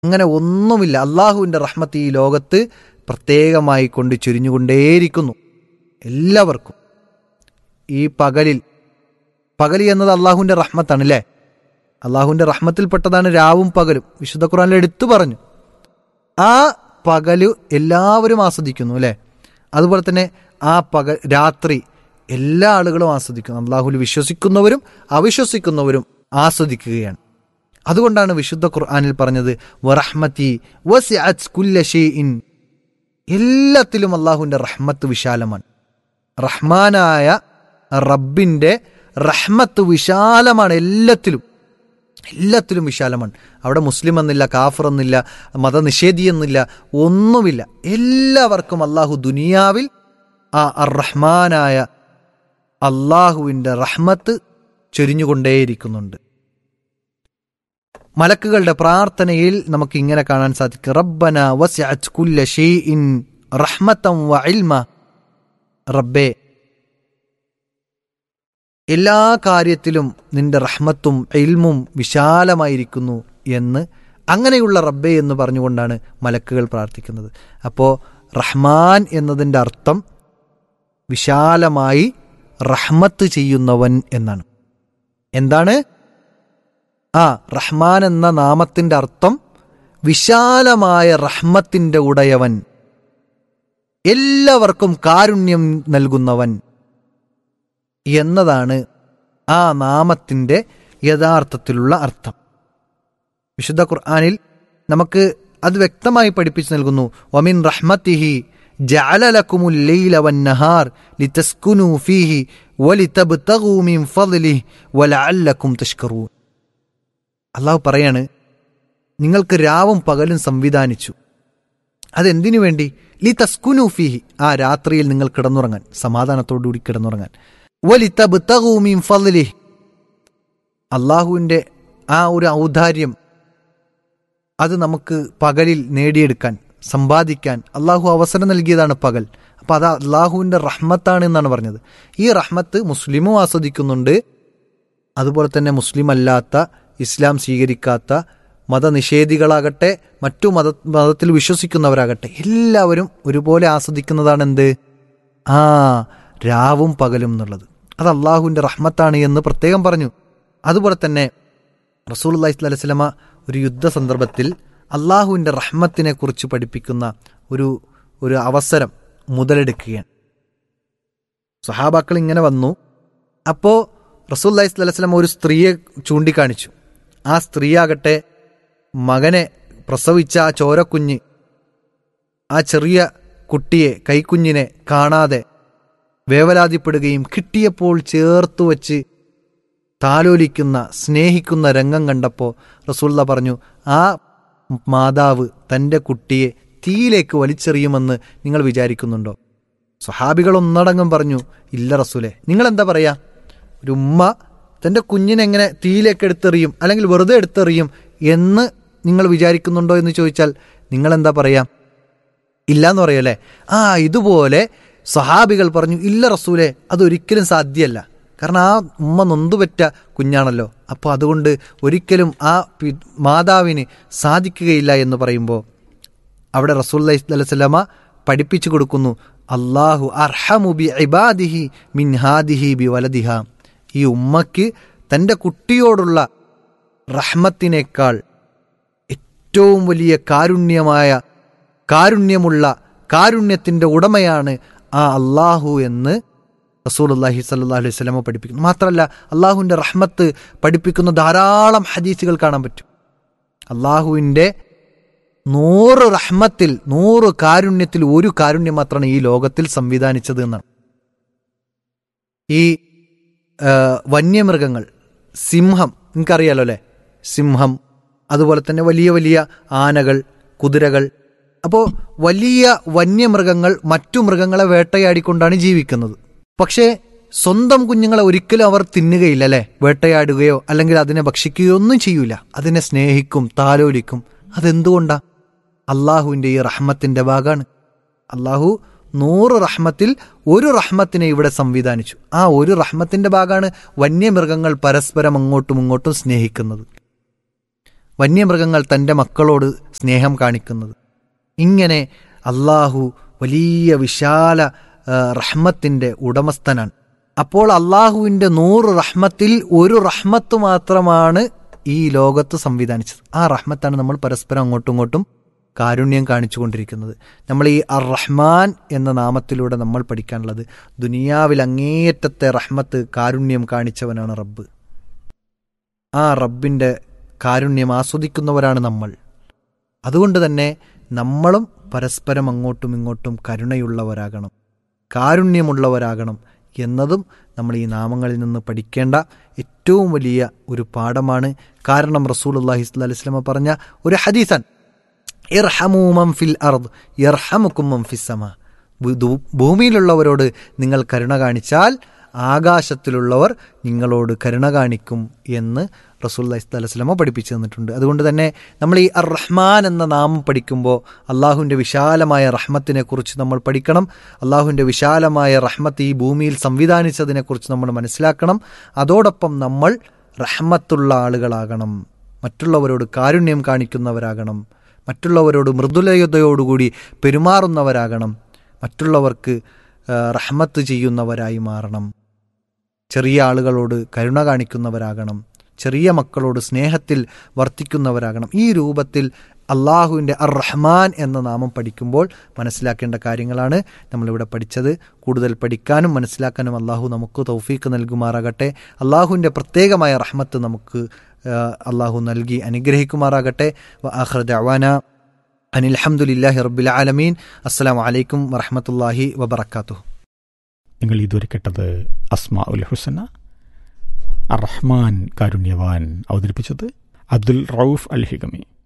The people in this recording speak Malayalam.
അങ്ങനെ ഒന്നുമില്ല അള്ളാഹുവിൻ്റെ റഹ്മത്ത് ഈ ലോകത്ത് പ്രത്യേകമായി കൊണ്ട് ചുരിഞ്ഞുകൊണ്ടേയിരിക്കുന്നു എല്ലാവർക്കും ഈ പകലിൽ പകൽ എന്നത് അള്ളാഹുവിൻ്റെ റഹ്മത്താണ് അല്ലേ അള്ളാഹുവിൻ്റെ റഹ്മത്തിൽപ്പെട്ടതാണ് രാവും പകലും വിശുദ്ധ ഖുറാനിൽ എടുത്തു പറഞ്ഞു ആ പകല് എല്ലാവരും ആസ്വദിക്കുന്നു അല്ലേ അതുപോലെ തന്നെ ആ പകൽ രാത്രി എല്ലാ ആളുകളും ആസ്വദിക്കുന്നു അള്ളാഹുൽ വിശ്വസിക്കുന്നവരും അവിശ്വസിക്കുന്നവരും ആസ്വദിക്കുകയാണ് അതുകൊണ്ടാണ് വിശുദ്ധ ഖുർആാനിൽ പറഞ്ഞത് വറഹ്മത്തി വസിഅത് കുല്ല ഷൈഇൻ എല്ലാത്തിലും അള്ളാഹുവിൻ്റെ റഹ്മത്ത് വിശാലമാണ് റഹ്മാനായ റബ്ബിൻ്റെ റഹ്മത്ത് വിശാലമാണ് എല്ലാത്തിലും എല്ലാത്തിലും വിശാലമാണ് അവിടെ മുസ്ലിം എന്നില്ല കാഫർ എന്നില്ല മതനിഷേധി എന്നില്ല ഒന്നുമില്ല എല്ലാവർക്കും അള്ളാഹു ദുനിയാവിൽ ആ റഹ്മാനായ അള്ളാഹുവിൻ്റെ റഹ്മത്ത് ചൊരിഞ്ഞുകൊണ്ടേയിരിക്കുന്നുണ്ട് മലക്കുകളുടെ പ്രാർത്ഥനയിൽ നമുക്ക് ഇങ്ങനെ കാണാൻ സാധിക്കും റബ്ബന വസ്അത് കുല്ല ഷൈഇൻ റഹ്മത്തം വ ഇൽമ റബ്ബേ എല്ലാ കാര്യത്തിലും നിന്റെ റഹ്മത്തും ഇൽമും വിശാലമായിരിക്കുന്നു എന്ന് അങ്ങനെയുള്ള റബ്ബേ എന്ന് പറഞ്ഞുകൊണ്ടാണ് മലക്കുകൾ പ്രാർത്ഥിക്കുന്നത് അപ്പോൾ റഹ്മാൻ എന്നതിൻ്റെ അർത്ഥം വിശാലമായി റഹ്മത്ത് ചെയ്യുന്നവൻ എന്നാണ് എന്താണ് ആ റഹ്മാൻ എന്ന നാമത്തിന്റെ അർത്ഥം വിശാലമായ റഹ്മത്തിന്റെ ഉടയവൻ എല്ലാവർക്കും കാരുണ്യം നൽകുന്നവൻ എന്നതാണ് ആ നാമത്തിന്റെ യഥാർത്ഥത്തിലുള്ള അർത്ഥം വിശുദ്ധ ഖുർആാനിൽ നമുക്ക് അത് വ്യക്തമായി പഠിപ്പിച്ചു നൽകുന്നു വമിൻ റഹ്മത്തിഹി ജഅലലക്കുമുൽ ലൈല വന്നഹാർ ലിതസ്കുനു ഫീഹി വലിതബ്തഗൂ മിൻ ഫദ്ലിഹി വലഅല്ലക്കും തഷ്കറൂൻ അള്ളാഹു പറയാണ് നിങ്ങൾക്ക് രാവും പകലും സംവിധാനിച്ചു അതെന്തിനു വേണ്ടി ലി തസ്കുനു ഫീഹി ആ രാത്രിയിൽ നിങ്ങൾ കിടന്നുറങ്ങാൻ സമാധാനത്തോടുകൂടി കിടന്നുറങ്ങാൻ വലിതബ്തഗൂ മിൻ ഫദ്ലിഹി അള്ളാഹുവിൻ്റെ ആ ഒരു ഔദാര്യം അത് നമുക്ക് പകലിൽ നേടിയെടുക്കാൻ സമ്പാദിക്കാൻ അള്ളാഹു അവസരം നൽകിയതാണ് പകൽ അപ്പം അത് അള്ളാഹുവിൻ്റെ റഹ്മത്താണ് എന്നാണ് പറഞ്ഞത് ഈ റഹ്മത്ത് മുസ്ലിമും ആസ്വദിക്കുന്നുണ്ട് അതുപോലെ തന്നെ മുസ്ലിം അല്ലാത്ത ഇസ്ലാം സ്വീകരിക്കാത്ത മതനിഷേധികളാകട്ടെ മറ്റു മത മതത്തിൽ വിശ്വസിക്കുന്നവരാകട്ടെ എല്ലാവരും ഒരുപോലെ ആസ്വദിക്കുന്നതാണ് എന്ത് ആ രാവും പകലും എന്നുള്ളത് അത് അള്ളാഹുവിൻ്റെ റഹ്മത്താണ് എന്ന് പ്രത്യേകം പറഞ്ഞു അതുപോലെ തന്നെ റസൂൽ അള്ളഹി സ്വലമ ഒരു യുദ്ധ സന്ദർഭത്തിൽ അള്ളാഹുവിൻ്റെ റഹ്മത്തിനെ കുറിച്ച് പഠിപ്പിക്കുന്ന ഒരു ഒരു അവസരം മുതലെടുക്കുകയാണ് സഹാബാക്കൾ ഇങ്ങനെ വന്നു അപ്പോൾ റസൂൽ അള്ളഹി സ്വലം ഒരു സ്ത്രീയെ ചൂണ്ടിക്കാണിച്ചു ആ സ്ത്രീയാകട്ടെ മകനെ പ്രസവിച്ച ആ ചോരക്കുഞ്ഞ് ആ ചെറിയ കുട്ടിയെ കൈക്കുഞ്ഞിനെ കാണാതെ വേവലാതിപ്പെടുകയും കിട്ടിയപ്പോൾ ചേർത്തു വച്ച് താലോലിക്കുന്ന സ്നേഹിക്കുന്ന രംഗം കണ്ടപ്പോൾ റസൂള്ള പറഞ്ഞു ആ മാതാവ് തൻ്റെ കുട്ടിയെ തീയിലേക്ക് വലിച്ചെറിയുമെന്ന് നിങ്ങൾ വിചാരിക്കുന്നുണ്ടോ സ്വഹാബികൾ ഒന്നടങ്കം പറഞ്ഞു ഇല്ല റസൂലെ നിങ്ങൾ എന്താ പറയാ ഒരു ഉമ്മ തൻ്റെ കുഞ്ഞിനെങ്ങനെ തീയിലേക്ക് എടുത്തെറിയും അല്ലെങ്കിൽ വെറുതെ എടുത്തെറിയും എന്ന് നിങ്ങൾ വിചാരിക്കുന്നുണ്ടോ എന്ന് ചോദിച്ചാൽ നിങ്ങൾ എന്താ പറയാ ഇല്ല എന്ന് പറയല്ലേ ആ ഇതുപോലെ സഹാബികൾ പറഞ്ഞു ഇല്ല റസൂലെ അതൊരിക്കലും സാധ്യമല്ല കാരണം ആ ഉമ്മ നൊന്തുപറ്റ കുഞ്ഞാണല്ലോ അപ്പോൾ അതുകൊണ്ട് ഒരിക്കലും ആ മാതാവിന് സാധിക്കുകയില്ല എന്ന് പറയുമ്പോൾ അവിടെ റസൂൽ അലൈഹിസ്ലാമ പഠിപ്പിച്ചു കൊടുക്കുന്നു അള്ളാഹു അർഹമു ബി ഇബാദിഹി മിൻ ഹാദിഹി ബി വലദിഹ ഈ ഉമ്മയ്ക്ക് തൻ്റെ കുട്ടിയോടുള്ള റഹ്മത്തിനേക്കാൾ ഏറ്റവും വലിയ കാരുണ്യമായ കാരുണ്യമുള്ള കാരുണ്യത്തിൻ്റെ ഉടമയാണ് ആ അള്ളാഹു എന്ന് റസൂൽ അള്ളാഹി സല്ലാ അലൈഹി സ്വലമ പഠിപ്പിക്കുന്നു മാത്രമല്ല അള്ളാഹുവിൻ്റെ റഹ്മത്ത് പഠിപ്പിക്കുന്ന ധാരാളം ഹദീസുകൾ കാണാൻ പറ്റും അള്ളാഹുവിൻ്റെ നൂറ് റഹ്മത്തിൽ നൂറ് കാരുണ്യത്തിൽ ഒരു കാരുണ്യം മാത്രമാണ് ഈ ലോകത്തിൽ സംവിധാനിച്ചത് എന്നാണ് ഈ വന്യമൃഗങ്ങൾ സിംഹം നിങ്ങൾക്കറിയാലോ അല്ലേ സിംഹം അതുപോലെ തന്നെ വലിയ വലിയ ആനകൾ കുതിരകൾ അപ്പോൾ വലിയ വന്യമൃഗങ്ങൾ മറ്റു മൃഗങ്ങളെ വേട്ടയാടിക്കൊണ്ടാണ് ജീവിക്കുന്നത് പക്ഷേ സ്വന്തം കുഞ്ഞുങ്ങളെ ഒരിക്കലും അവർ തിന്നുകയില്ല അല്ലെ വേട്ടയാടുകയോ അല്ലെങ്കിൽ അതിനെ ഭക്ഷിക്കുകയോ ഒന്നും ചെയ്യൂല അതിനെ സ്നേഹിക്കും താലോലിക്കും അതെന്തുകൊണ്ടാ അള്ളാഹുവിൻ്റെ ഈ റഹ്മത്തിന്റെ ഭാഗമാണ് അള്ളാഹു നൂറ് റഹ്മത്തിൽ ഒരു റഹ്മത്തിനെ ഇവിടെ സംവിധാനിച്ചു ആ ഒരു റഹ്മത്തിന്റെ ഭാഗമാണ് വന്യമൃഗങ്ങൾ പരസ്പരം അങ്ങോട്ടും ഇങ്ങോട്ടും സ്നേഹിക്കുന്നത് വന്യമൃഗങ്ങൾ തൻ്റെ മക്കളോട് സ്നേഹം കാണിക്കുന്നത് ഇങ്ങനെ അള്ളാഹു വലിയ വിശാല ആ, റഹ്മത്തിൻ്റെ ഉടമസ്ഥനാണ് അപ്പോൾ അള്ളാഹുവിൻ്റെ നൂറ് റഹ്മത്തിൽ ഒരു റഹ്മത്ത് മാത്രമാണ് ഈ ലോകത്ത് സംവിധാനിച്ചത് ആ റഹ്മത്താണ് നമ്മൾ പരസ്പരം അങ്ങോട്ടും ഇങ്ങോട്ടും കാരുണ്യം കാണിച്ചുകൊണ്ടിരിക്കുന്നത് നമ്മൾ ഈ അർ റഹ്മാൻ എന്ന നാമത്തിലൂടെ നമ്മൾ പഠിക്കാനുള്ളത് ദുനിയാവിൽ അങ്ങേയറ്റത്തെ റഹ്മത്ത് കാരുണ്യം കാണിച്ചവനാണ് റബ്ബ് ആ റബ്ബിൻ്റെ കാരുണ്യം ആസ്വദിക്കുന്നവരാണ് നമ്മൾ അതുകൊണ്ട് തന്നെ നമ്മളും പരസ്പരം അങ്ങോട്ടും ഇങ്ങോട്ടും കരുണയുള്ളവരാകണം കാരുണ്യമുള്ളവരാകണം എന്നതും നമ്മൾ ഈ നാമങ്ങളിൽ നിന്ന് പഠിക്കേണ്ട ഏറ്റവും വലിയ ഒരു പാഠമാണ് കാരണം റസൂൽ അള്ളാഹി സ്വല്ലി വസ്ലമ പറഞ്ഞ ഒരു ഹദീസൻ ഇർഹമൂ മം ഫിൽ അർദ് യർഹമുക്കും മം ഫിസ് സമ ഭൂ- ദൂ- ഭൂമിയിലുള്ളവരോട് നിങ്ങൾ കരുണ കാണിച്ചാൽ ആകാശത്തിലുള്ളവർ നിങ്ങളോട് കരുണ കാണിക്കും എന്ന് റസൂൽ അലൈഹിസ്ലമ പഠിപ്പിച്ചു തന്നിട്ടുണ്ട് അതുകൊണ്ട് തന്നെ നമ്മൾ ഈ അർ റഹ്മാൻ എന്ന നാമം പഠിക്കുമ്പോൾ അള്ളാഹുവിൻ്റെ വിശാലമായ റഹ്മത്തിനെ കുറിച്ച് നമ്മൾ പഠിക്കണം അള്ളാഹുവിൻ്റെ വിശാലമായ റഹ്മത്ത് ഈ ഭൂമിയിൽ സംവിധാനിച്ചതിനെക്കുറിച്ച് നമ്മൾ മനസ്സിലാക്കണം അതോടൊപ്പം നമ്മൾ റഹ്മത്തുള്ള ആളുകളാകണം മറ്റുള്ളവരോട് കാരുണ്യം കാണിക്കുന്നവരാകണം മറ്റുള്ളവരോട് മൃദുലതയോടുകൂടി പെരുമാറുന്നവരാകണം മറ്റുള്ളവർക്ക് ആ, റഹ്മത്ത് ചെയ്യുന്നവരായി മാറണം ചെറിയ ആളുകളോട് കരുണ കാണിക്കുന്നവരാകണം ചെറിയ മക്കളോട് സ്നേഹത്തിൽ വർത്തിക്കുന്നവരാകണം ഈ രൂപത്തിൽ അള്ളാഹുവിൻ്റെ അർ റഹ്മാൻ എന്ന നാമം പഠിക്കുമ്പോൾ മനസ്സിലാക്കേണ്ട കാര്യങ്ങളാണ് നമ്മളിവിടെ പഠിച്ചത് കൂടുതൽ പഠിക്കാനും മനസ്സിലാക്കാനും അള്ളാഹു നമുക്ക് തൗഫീക്ക് നൽകുമാറാകട്ടെ അള്ളാഹുവിൻ്റെ പ്രത്യേകമായ റഹ്മത്ത് നമുക്ക് ആ, അള്ളാഹു നൽകി അനുഗ്രഹിക്കുമാറാകട്ടെ വ ആഖിറ ദഅവാന അനിൽ അൽഹംദുലില്ലാഹി റബ്ബിൽ ആലമീൻ അസ്സലാമു അലൈക്കും വറഹ്മത്തുള്ളാഹി വബറകാതുഹു നിങ്ങൾ ഇതുവരെ കേട്ടത് അസ്മാ ഉൽ ഹുസന അർ റഹ്മാൻ കാരുണ്യവാൻ അവതരിപ്പിച്ചത് അബ്ദുൽ റൌഫ് അൽ ഹിഗമി